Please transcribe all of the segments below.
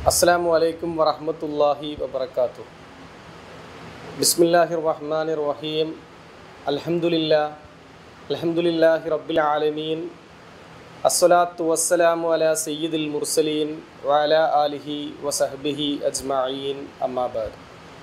അസ്സാം വലൈക്കും വറഹമത്തല്ലാഹി വബർക്കാത്തു ബിസ്മില്ലാഹിർ റഹ്മാനിർ റഹീം അൽഹംദുലില്ലാ അൽഹംദുലില്ലാഹി റബ്ബിൽ ആലമീൻ അസ്സലാത്തു വസ്സലാമു അലാ സയ്യിദുൽ മുർസലീൻ വഅല ആലിഹി വസഹ്ബിഹി അജ്മഈൻ അമ്മാബാദ്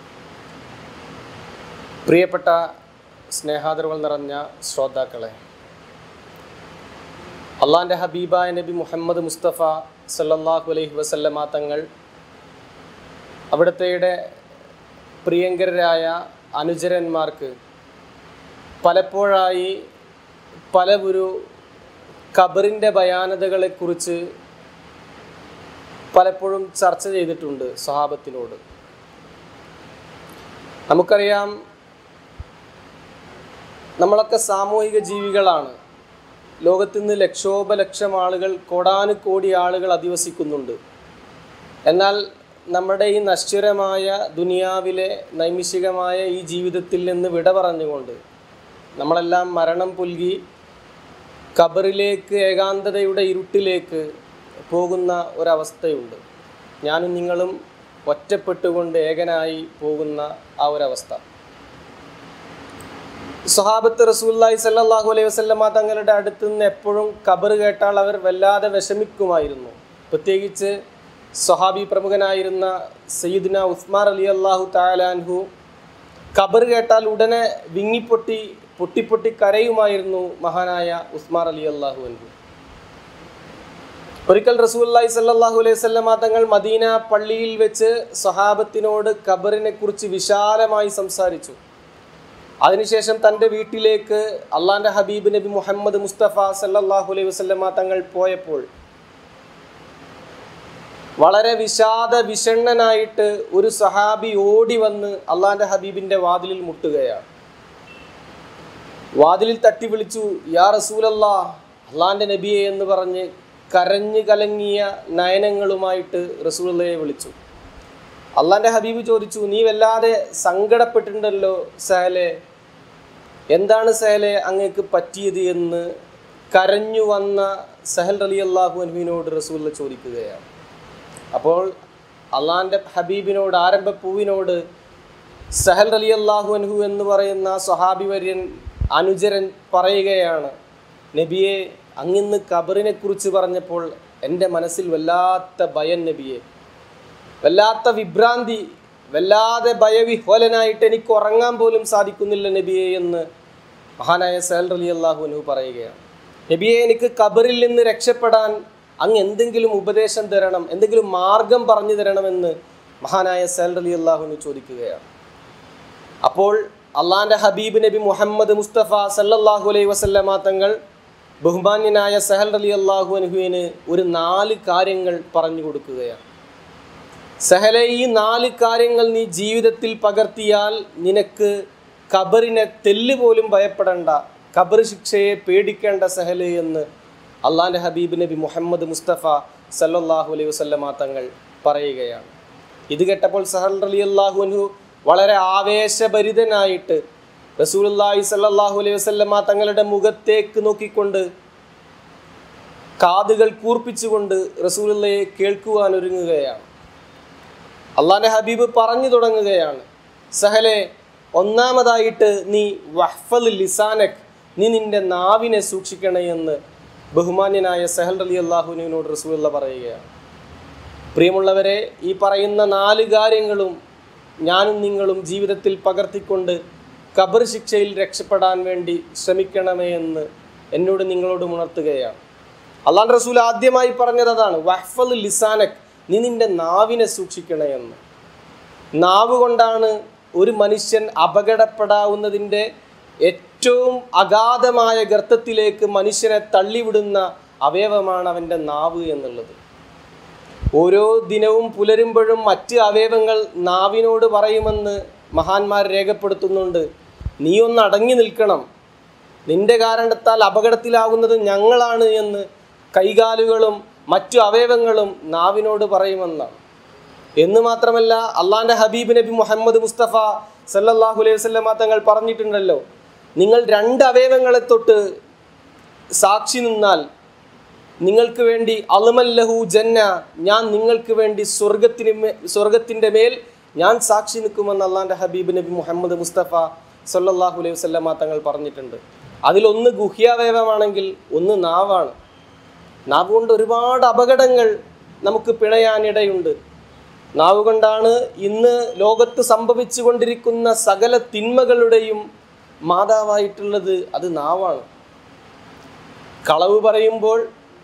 പ്രിയപ്പെട്ട സ്നേഹാദരവുകൾ നിറഞ്ഞ ശ്രോതാക്കളെ അള്ളാൻ്റെ ഹബീബായ നബി മുഹമ്മദ് മുസ്തഫ സല്ലല്ലാഹു അലൈഹി വസല്ലമ തങ്ങൾ അവിടുത്തെയുടെ പ്രിയങ്കരായ അനുചരന്മാർക്ക് പലപ്പോഴായി പല ഒരു ഖബറിൻ്റെ ഭയാനതകളെക്കുറിച്ച് പലപ്പോഴും ചർച്ച ചെയ്തിട്ടുണ്ട് സ്വഹാബത്തിനോട് നമുക്കറിയാം നമ്മളൊക്കെ സാമൂഹിക ജീവികളാണ് ലോകത്ത് നിന്ന് ലക്ഷോപലക്ഷം ആളുകൾ കോടാനുകോടി ആളുകൾ അധിവസിക്കുന്നുണ്ട് എന്നാൽ നമ്മുടെ ഈ നശ്വരമായ ദുനിയാവിലെ നൈമിഷികമായ ഈ ജീവിതത്തിൽ നിന്ന് വിട പറഞ്ഞുകൊണ്ട് നമ്മളെല്ലാം മരണം പുൽകി ഖബറിലേക്ക് ഏകാന്തതയുടെ ഇരുട്ടിലേക്ക് പോകുന്ന ഒരവസ്ഥയുണ്ട് ഞാനും നിങ്ങളും ഒറ്റപ്പെട്ടുകൊണ്ട് ഏകനായി പോകുന്ന ആ ഒരവസ്ഥ സ്വഹാബത്ത് റസൂല്ലായി സല്ലാഹു അലൈഹി വസ്ലമ തങ്ങളുടെ അടുത്ത് നിന്ന് എപ്പോഴും ഖബർ കേട്ടാൽ അവർ വല്ലാതെ വിഷമിക്കുമായിരുന്നു പ്രത്യേകിച്ച് സ്വഹാബി പ്രമുഖനായിരുന്ന സയ്യിദ്ന ഉസ്മാർ അലി അള്ളാഹു താലാൻഹു ഖബർ കേട്ടാൽ ഉടനെ വിങ്ങിപ്പൊട്ടി പൊട്ടിപ്പൊട്ടി കരയുമായിരുന്നു മഹാനായ ഉസ്മാർ അലി അള്ളാഹു അൻഹു ഒരിക്കൽ റസൂല്ലായി സല്ലാഹു അലൈഹി സ്വല്ലമ തങ്ങൾ മദീന പള്ളിയിൽ വെച്ച് സ്വഹാബത്തിനോട് ഖബറിനെ കുറിച്ച് വിശാലമായി സംസാരിച്ചു അതിനുശേഷം തൻ്റെ വീട്ടിലേക്ക് അള്ളാൻ്റെ ഹബീബ് നബി മുഹമ്മദ് മുസ്തഫ സല്ലാഹു അലൈഹി വസ്ലമ തങ്ങൾ പോയപ്പോൾ വളരെ വിഷാദ വിഷണ്ണനായിട്ട് ഒരു സഹാബി ഓടി വന്ന് അള്ളാൻ്റെ ഹബീബിൻ്റെ വാതിലിൽ മുട്ടുകയാണ് വാതിലിൽ തട്ടി വിളിച്ചു യാ റസൂലല്ലാ അള്ളാൻ്റെ നബിയെ എന്ന് പറഞ്ഞ് കരഞ്ഞു കലങ്ങിയ നയനങ്ങളുമായിട്ട് റസൂലയെ വിളിച്ചു അള്ളാൻ്റെ ഹബീബ് ചോദിച്ചു നീ വല്ലാതെ സങ്കടപ്പെട്ടിട്ടുണ്ടല്ലോ സഹലെ എന്താണ് സഹലെ അങ്ങക്ക് പറ്റിയത് എന്ന് കരഞ്ഞു വന്ന സഹൽ അലി അള്ളാഹു അൻഹുവിനോട് റസൂല്ല ചോദിക്കുകയാണ് അപ്പോൾ അള്ളാൻ്റെ ഹബീബിനോട് ആരംഭ പൂവിനോട് സഹൽ അലി അള്ളാഹു അൻഹു എന്ന് പറയുന്ന സ്വഹാബി വര്യൻ അനുചരൻ പറയുകയാണ് നബിയെ അങ്ങിന്ന് ഖബറിനെ കുറിച്ച് പറഞ്ഞപ്പോൾ എൻ്റെ മനസ്സിൽ വല്ലാത്ത ഭയം നബിയെ വല്ലാത്ത വിഭ്രാന്തി വല്ലാതെ ഭയവിഹ്വലനായിട്ട് എനിക്ക് ഉറങ്ങാൻ പോലും സാധിക്കുന്നില്ല നബിയെ എന്ന് മഹാനായ സഹൽ അലി അള്ളാഹു അനു പറയുകയാണ് നബിയെ എനിക്ക് ഖബറിൽ നിന്ന് രക്ഷപ്പെടാൻ അങ്ങ് എന്തെങ്കിലും ഉപദേശം തരണം എന്തെങ്കിലും മാർഗം പറഞ്ഞു തരണമെന്ന് മഹാനായ സഹൽ അലി അള്ളാഹുനു ചോദിക്കുകയാണ് അപ്പോൾ അള്ളാൻ്റെ ഹബീബ് നബി മുഹമ്മദ് മുസ്തഫ സല്ലല്ലാഹു അലൈഹി വസല്ലമ തങ്ങൾ ബഹുമാന്യനായ സഹൽ അലി അള്ളാഹു അനുഹുവിന് ഒരു നാല് കാര്യങ്ങൾ പറഞ്ഞു കൊടുക്കുകയാണ് സഹലെ ഈ നാല് കാര്യങ്ങൾ നീ ജീവിതത്തിൽ പകർത്തിയാൽ നിനക്ക് ഖബറിനെ തെല്ല് പോലും ഭയപ്പെടേണ്ട ഖബർ ശിക്ഷയെ പേടിക്കേണ്ട സഹല് എന്ന് അള്ളാൻ്റെ ഹബീബ് നബി മുഹമ്മദ് മുസ്തഫ സല്ലല്ലാഹു അലൈഹി വസല്ലമ തങ്ങൾ പറയുകയാണ് ഇത് കേട്ടപ്പോൾ സഹൽ അലി അള്ളാഹുനു വളരെ ആവേശഭരിതനായിട്ട് റസൂലുല്ലാഹി സല്ലല്ലാഹു അലൈഹി വസല്ലമ തങ്ങളുടെ മുഖത്തേക്ക് നോക്കിക്കൊണ്ട് കാതുകൾ കൂർപ്പിച്ചുകൊണ്ട് റസൂലുള്ളയെ കേൾക്കുവാൻ ഒരുങ്ങുകയാണ് അള്ളാന്റെ ഹബീബ് പറഞ്ഞു തുടങ്ങുകയാണ് സഹലെ ഒന്നാമതായിട്ട് നീ വഹ്ഫൽ ലിസാനക് നീ നിന്റെ നാവിനെ സൂക്ഷിക്കണേ എന്ന് ബഹുമാന്യനായ സഹൽ അലി അള്ളാഹുവിനോട് റസൂലുള്ള പറയുകയാണ് പ്രിയമുള്ളവരെ ഈ പറയുന്ന നാല് കാര്യങ്ങളും ഞാനും നിങ്ങളും ജീവിതത്തിൽ പകർത്തിക്കൊണ്ട് ഖബർ ശിക്ഷയിൽ രക്ഷപ്പെടാൻ വേണ്ടി ശ്രമിക്കണമേ എന്ന് എന്നോട് നിങ്ങളോട് ഉണർത്തുകയാണ് അള്ളാൻ റസൂൽ ആദ്യമായി പറഞ്ഞത് അതാണ് വഹ്ഫൽ ലിസാനക് നീ നിന്റെ നാവിനെ സൂക്ഷിക്കണേ എന്ന് നാവ് കൊണ്ടാണ് ഒരു മനുഷ്യൻ അപകടപ്പെടാവുന്നതിൻ്റെ ഏറ്റവും അഗാധമായ ഗർത്തത്തിലേക്ക് മനുഷ്യനെ തള്ളിവിടുന്ന അവയവമാണ് അവൻ്റെ നാവ് എന്നുള്ളത് ഓരോ ദിനവും പുലരുമ്പോഴും മറ്റ് അവയവങ്ങൾ നാവിനോട് പറയുമെന്ന് മഹാന്മാർ രേഖപ്പെടുത്തുന്നുണ്ട് നീ ഒന്ന് അടങ്ങി നിൽക്കണം നിന്റെ കാരണത്താൽ അപകടത്തിലാകുന്നത് ഞങ്ങളാണ് എന്ന് കൈകാലുകളും മറ്റു അവയവങ്ങളും നാവിനോട് പറയുമെന്നാണ് എന്ന് മാത്രമല്ല അള്ളാൻ്റെ ഹബീബ് നബി മുഹമ്മദ് മുസ്തഫ സല്ലല്ലാഹു അലൈഹി വസല്ലമ തങ്ങൾ പറഞ്ഞിട്ടുണ്ടല്ലോ നിങ്ങൾ രണ്ട് അവയവങ്ങളെ തൊട്ട് സാക്ഷി നിന്നാൽ നിങ്ങൾക്ക് വേണ്ടി അലുമല്ലഹു ജന്ന ഞാൻ നിങ്ങൾക്ക് വേണ്ടി സ്വർഗത്തിന് മേ- സ്വർഗത്തിൻ്റെ മേൽ ഞാൻ സാക്ഷി നിൽക്കുമെന്ന് അള്ളാൻ്റെ ഹബീബ് നബി മുഹമ്മദ് മുസ്തഫ സല്ലല്ലാഹു അലൈഹി വസല്ലമ തങ്ങൾ പറഞ്ഞിട്ടുണ്ട് അതിലൊന്ന് ഗുഹ്യാവയവമാണെങ്കിൽ ഒന്ന് നാവാണ് നാവ് കൊണ്ട് ഒരുപാട് അപകടങ്ങൾ നമുക്ക് പിണയാനിടയുണ്ട് നാവ് കൊണ്ടാണ് ഇന്ന് ലോകത്ത് സംഭവിച്ചു കൊണ്ടിരിക്കുന്ന സകല തിന്മകളുടെയും മാതാവായിട്ടുള്ളത് അത് നാവാണ് കളവ് പറയുമ്പോൾ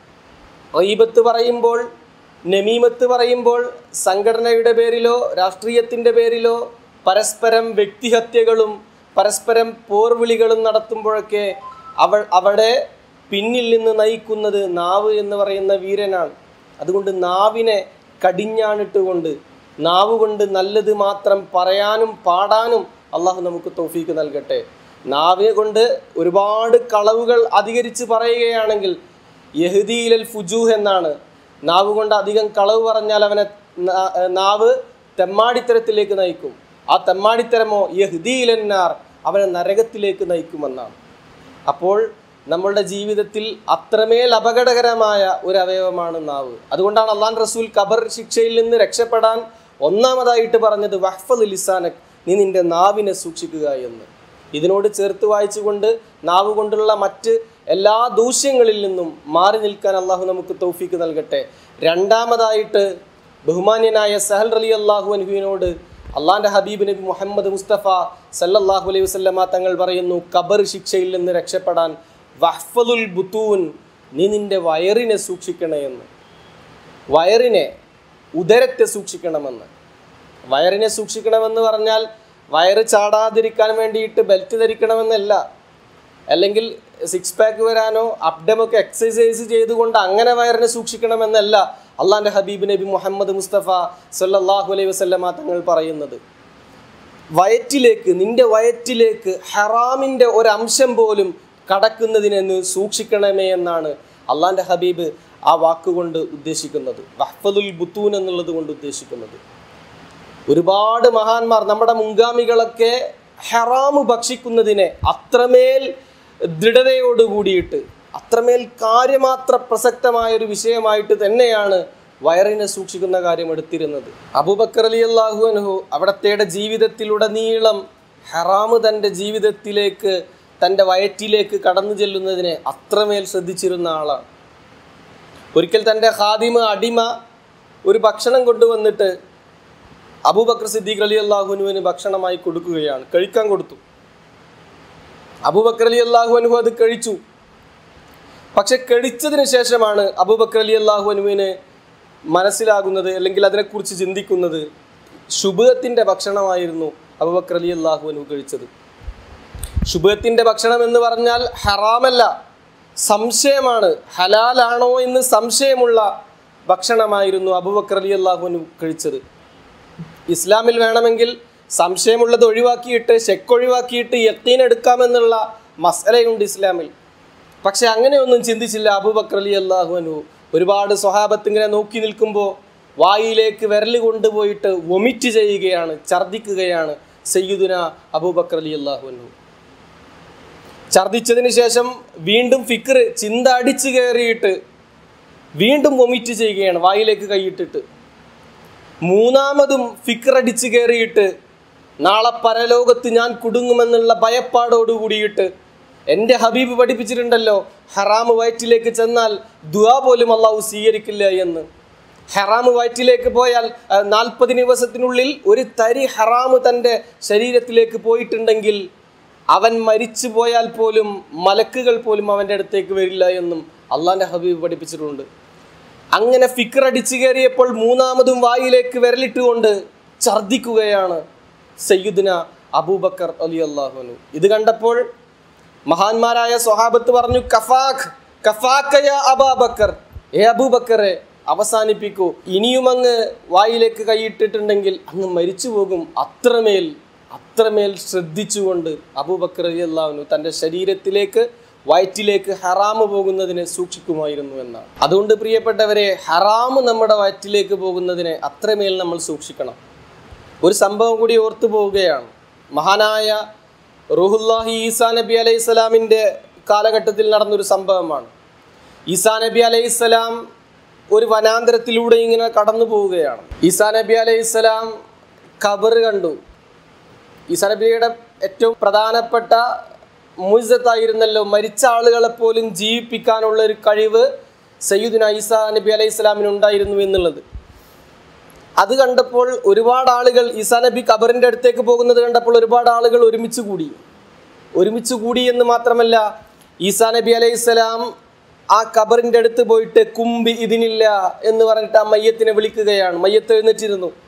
റീബത്ത് പറയുമ്പോൾ നമീമത്ത് പറയുമ്പോൾ സംഘടനയുടെ പേരിലോ രാഷ്ട്രീയത്തിൻ്റെ പേരിലോ പരസ്പരം വ്യക്തിഹത്യകളും പരസ്പരം പോർവിളികളും നടത്തുമ്പോഴൊക്കെ അവൾ അവിടെ പിന്നിൽ നിന്ന് നയിക്കുന്നത് നാവ് എന്ന് പറയുന്ന വീരനാണ് അതുകൊണ്ട് നാവിനെ കടിഞ്ഞാണിട്ടുകൊണ്ട് നാവ് കൊണ്ട് നല്ലത് മാത്രം പറയാനും പാടാനും അള്ളാഹു നമുക്ക് തൗഫീക്ക് നൽകട്ടെ നാവിനെ കൊണ്ട് ഒരുപാട് കളവുകൾ അധികരിച്ച് പറയുകയാണെങ്കിൽ യഹദീലൽ ഫുജൂഹ് എന്നാണ് നാവ് കൊണ്ട് അധികം കളവ് പറഞ്ഞാൽ അവനെ നാ- നാവ് തെമ്മാടിത്തരത്തിലേക്ക് നയിക്കും ആ തെമ്മാടിത്തരമോ യഹ്ദീലന്നാർ അവനെ നരകത്തിലേക്ക് നയിക്കുമെന്നാണ് അപ്പോൾ നമ്മളുടെ ജീവിതത്തിൽ അത്രമേൽ അപകടകരമായ ഒരു അവയവമാണ് നാവ് അതുകൊണ്ടാണ് അള്ളാൻ റസൂൽ ഖബർ ശിക്ഷയിൽ നിന്ന് രക്ഷപ്പെടാൻ ഒന്നാമതായിട്ട് പറഞ്ഞത് വഹ്ഫദ് ലിസാനക് നീ നിന്റെ നാവിനെ സൂക്ഷിക്കുക എന്ന് ഇതിനോട് ചേർത്ത് വായിച്ചുകൊണ്ട് നാവ് കൊണ്ടുള്ള മറ്റ് എല്ലാ ദൂഷ്യങ്ങളിൽ നിന്നും മാറി നിൽക്കാൻ അള്ളാഹു നമുക്ക് തൗഫീക്ക് നൽകട്ടെ രണ്ടാമതായിട്ട് ബഹുമാന്യനായ സഹൽ അലി അള്ളാഹു അൻഹുവിനോട് അള്ളാന്റെ ഹബീബ് നബി മുഹമ്മദ് മുസ്തഫ സല്ലല്ലാഹു അലൈഹി വസല്ലമ തങ്ങൾ പറയുന്നു ഖബർ ശിക്ഷയിൽ നിന്ന് രക്ഷപ്പെടാൻ വഹ്ഫദുൽ ബുത്തൂൻ നീ നിന്റെ വയറിനെ സൂക്ഷിക്കണേ എന്ന് വയറിനെ ഉദരത്തെ സൂക്ഷിക്കണമെന്ന് വയറിനെ സൂക്ഷിക്കണമെന്ന് പറഞ്ഞാൽ വയറ് ചാടാതിരിക്കാൻ വേണ്ടിയിട്ട് ബെൽറ്റ് ധരിക്കണമെന്നല്ല അല്ലെങ്കിൽ സിക്സ് പാക്ക് വരാനോ അപ്ഡമൊക്കെ എക്സസൈസ് ചെയ്തുകൊണ്ട് അങ്ങനെ വയറിനെ സൂക്ഷിക്കണമെന്നല്ല അള്ളാൻ്റെ ഹബീബ് നബി മുഹമ്മദ് മുസ്തഫ സല്ലല്ലാഹു അലൈഹി വസല്ലമ തങ്ങൾ പറയുന്നത് വയറ്റിലേക്ക് നിന്റെ വയറ്റിലേക്ക് ഹറാമിൻ്റെ ഒരംശം പോലും കടക്കുന്നതിനെന്ന് സൂക്ഷിക്കണമേ എന്നാണ് അള്ളാൻ്റെ ഹബീബ് ആ വാക്കുകൊണ്ട് ഉദ്ദേശിക്കുന്നത് വഹ്ഫദുൽ ബുത്തൂൻ എന്നുള്ളത് കൊണ്ട് ഉദ്ദേശിക്കുന്നത് ഒരുപാട് മഹാന്മാർ നമ്മുടെ മുൻഗാമികളൊക്കെ ഹറാമ് ഭക്ഷിക്കുന്നതിനെ അത്രമേൽ ദൃഢതയോട് കൂടിയിട്ട് അത്രമേൽ കാര്യമാത്ര പ്രസക്തമായ ഒരു വിഷയമായിട്ട് തന്നെയാണ് വയറിനെ സൂക്ഷിക്കുന്ന കാര്യം എടുത്തിരുന്നത് അബൂബക്കർ അലി അള്ളാഹു അനുഹു അവിടത്തേടെ ജീവിതത്തിലുടനീളം ഹറാമ് തൻ്റെ ജീവിതത്തിലേക്ക് തൻ്റെ വയറ്റിലേക്ക് കടന്നു ചെല്ലുന്നതിനെ അത്രമേൽ ശ്രദ്ധിച്ചിരുന്ന ആളാണ് ഒരിക്കൽ തൻ്റെ ഖാദിമ അടിമ ഒരു ഭക്ഷണം കൊണ്ടുവന്നിട്ട് അബൂബക്കർ സിദ്ദീഖ് അലി അള്ളാഹുനുവിന് ഭക്ഷണമായി കൊടുക്കുകയാണ് കഴിക്കാൻ കൊടുത്തു അബൂബക്കർ അലി അള്ളാഹു അനുഹു അത് കഴിച്ചു പക്ഷെ കഴിച്ചതിന് ശേഷമാണ് അബൂബക്കർ അലി അള്ളാഹു അനുവിന് മനസ്സിലാകുന്നത് അല്ലെങ്കിൽ അതിനെക്കുറിച്ച് ചിന്തിക്കുന്നത് ശുഭത്തിൻ്റെ ഭക്ഷണമായിരുന്നു അബൂബക്കർ അലി അള്ളാഹു അനു കഴിച്ചത് ശുഭത്തിൻ്റെ ഭക്ഷണം എന്ന് പറഞ്ഞാൽ ഹറാമല്ല സംശയമാണ് ഹലാലാണോ എന്ന് സംശയമുള്ള ഭക്ഷണമായിരുന്നു അബൂബക്കർ അലി അള്ളാഹു അനു കഴിച്ചത് ഇസ്ലാമിൽ വേണമെങ്കിൽ സംശയമുള്ളത് ഒഴിവാക്കിയിട്ട് ഷെക്ക് ഒഴിവാക്കിയിട്ട് യത്തീൻ എടുക്കാമെന്നുള്ള മസലയുണ്ട് ഇസ്ലാമിൽ പക്ഷെ അങ്ങനെയൊന്നും ചിന്തിച്ചില്ല അബൂബക്കർ അലി അള്ളാഹു അനു ഒരുപാട് സ്വഹാബത്ത് ഇങ്ങനെ നോക്കി നിൽക്കുമ്പോൾ വായിലേക്ക് വിരൽ കൊണ്ടുപോയിട്ട് വൊമിറ്റ് ചെയ്യുകയാണ് ഛർദിക്കുകയാണ് സയ്യിദുന അബൂബക്കർ അലി അള്ളാഹു അനു ഛർദിച്ചതിന് ശേഷം വീണ്ടും ഫിക്ർ ചിന്ത അടിച്ചു കയറിയിട്ട് വീണ്ടും വൊമിറ്റ് ചെയ്യുകയാണ് വായിലേക്ക് കൈയിട്ടിട്ട് മൂന്നാമതും ഫിക്രടിച്ച് കയറിയിട്ട് നാളെ പരലോകത്ത് ഞാൻ കുടുങ്ങുമെന്നുള്ള ഭയപ്പാടോട് കൂടിയിട്ട് എൻ്റെ ഹബീബ് പഠിപ്പിച്ചിട്ടുണ്ടല്ലോ ഹറാം വയറ്റിലേക്ക് ചെന്നാൽ ദുആ പോലും അള്ളാഹു സ്വീകരിക്കില്ല എന്ന് ഹറാം വയറ്റിലേക്ക് പോയാൽ നാൽപ്പത് ദിവസത്തിനുള്ളിൽ ഒരു തരി ഹറാമ് തൻ്റെ ശരീരത്തിലേക്ക് പോയിട്ടുണ്ടെങ്കിൽ അവൻ മരിച്ചു പോയാൽ പോലും മലക്കുകൾ പോലും അവൻ്റെ അടുത്തേക്ക് വരില്ല എന്നും അള്ളാൻ്റെ ഹബീബ് പഠിപ്പിച്ചിട്ടുണ്ട് അങ്ങനെ ഫിക്കർ അടിച്ചു കയറിയപ്പോൾ മൂന്നാമതും വായിലേക്ക് വിരലിട്ടുകൊണ്ട് ഛർദിക്കുകയാണ് സയ്യുദിന അബൂബക്കർ അലി അള്ളാഹുനു ഇത് കണ്ടപ്പോൾ മഹാന്മാരായ സ്വഹാബത്ത് പറഞ്ഞു കഫാഖ് കഫാക്കയ അബാബക്കർ ഏ അബൂബക്കറെ അവസാനിപ്പിക്കൂ ഇനിയും അങ്ങ് വായിലേക്ക് കൈയിട്ടിട്ടുണ്ടെങ്കിൽ അങ്ങ് മരിച്ചു പോകും അത്രമേൽ അത്രമേൽ ശ്രദ്ധിച്ചുകൊണ്ട് അബൂബക്കർ അലി അള്ളാഹുനു തൻ്റെ ശരീരത്തിലേക്ക് വയറ്റിലേക്ക് ഹറാമ് പോകുന്നതിനെ സൂക്ഷിക്കുമായിരുന്നു എന്നാണ് അതുകൊണ്ട് പ്രിയപ്പെട്ടവരെ ഹറാമ് നമ്മുടെ വയറ്റിലേക്ക് പോകുന്നതിനെ അത്രമേൽ നമ്മൾ സൂക്ഷിക്കണം ഒരു സംഭവം കൂടി ഓർത്തു പോവുകയാണ് മഹാനായ റുഹുല്ലാഹി ഈസാ നബി അലൈഹി സ്വലാമിൻ്റെ കാലഘട്ടത്തിൽ നടന്നൊരു സംഭവമാണ് ഈസാ നബി അലൈഹിസ്സലാം ഒരു വനാന്തരത്തിലൂടെ ഇങ്ങനെ കടന്നു പോവുകയാണ് ഈസാ നബി അലൈഹിസ്സലാം ഖബർ കണ്ടു ഈസാ നബിയുടെ ഏറ്റവും പ്രധാനപ്പെട്ട മുയിസത്തായിരുന്നല്ലോ മരിച്ച ആളുകളെ പോലും ജീവിപ്പിക്കാനുള്ള ഒരു കഴിവ് സയ്യിദുന ഈസാ നബി അലൈഹി സ്വലാമിന് ഉണ്ടായിരുന്നു എന്നുള്ളത് അത് കണ്ടപ്പോൾ ഒരുപാട് ആളുകൾ ഈസാ നബി ഖബറിൻ്റെ അടുത്തേക്ക് പോകുന്നത് കണ്ടപ്പോൾ ഒരുപാട് ആളുകൾ ഒരുമിച്ച് കൂടി ഒരുമിച്ച് കൂടി എന്ന് മാത്രമല്ല ഈസാ നബി അലൈഹി സ്വലാം ആ ഖബറിൻ്റെ അടുത്ത് പോയിട്ട് കുമ്പി ഇതിനില്ല എന്ന് പറഞ്ഞിട്ട് ആ മയ്യത്തിനെ വിളിക്കുകയാണ് മയ്യത്ത് എഴുന്നേറ്റിരുന്നു